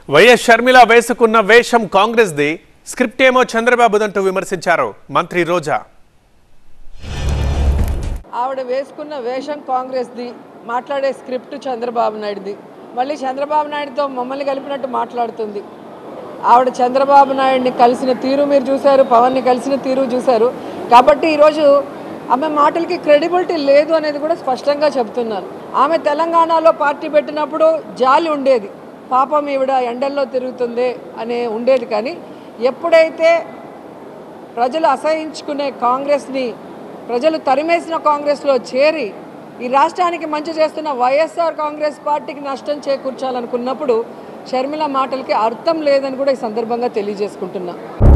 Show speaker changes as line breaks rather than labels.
YS Sharmila వేసుకున్న వేషం కాంగ్రెస్ది script ఏమో చంద్రబాబుదంటూ విమర్శించారు మంత్రి రోజా
ఆవిడ వేసుకున్న వేషం కాంగ్రెస్ది మాట్లాడే స్క్రిప్ట్ చంద్రబాబు నాయుడుది మళ్ళీ చంద్రబాబు నాయుడుతో మమ్మల్ని కలిపినట్టు మాట్లాడుతుంది ఆవిడ చంద్రబాబు నాయుడిని కలిసిన తీరు మీరు చూశారు పవన్ని కలిసిన తీరు చూశారు కాబట్టి ఈరోజు ఆమె మాటలకి క్రెడిబిలిటీ లేదు అనేది కూడా స్పష్టంగా చెప్తున్నాను ఆమె తెలంగాణలో పార్టీ పెట్టినప్పుడు జాలి ఉండేది పాపం ఈవిడ ఎండల్లో తిరుగుతుంది అనే ఉండేది కానీ ఎప్పుడైతే ప్రజలు అసహించుకునే కాంగ్రెస్ని ప్రజలు తరిమేసిన కాంగ్రెస్లో చేరి ఈ రాష్ట్రానికి మంచి చేస్తున్న వైఎస్ఆర్ కాంగ్రెస్ పార్టీకి నష్టం చేకూర్చాలనుకున్నప్పుడు షర్మిల మాటలకి అర్థం లేదని కూడా ఈ సందర్భంగా తెలియజేసుకుంటున్నా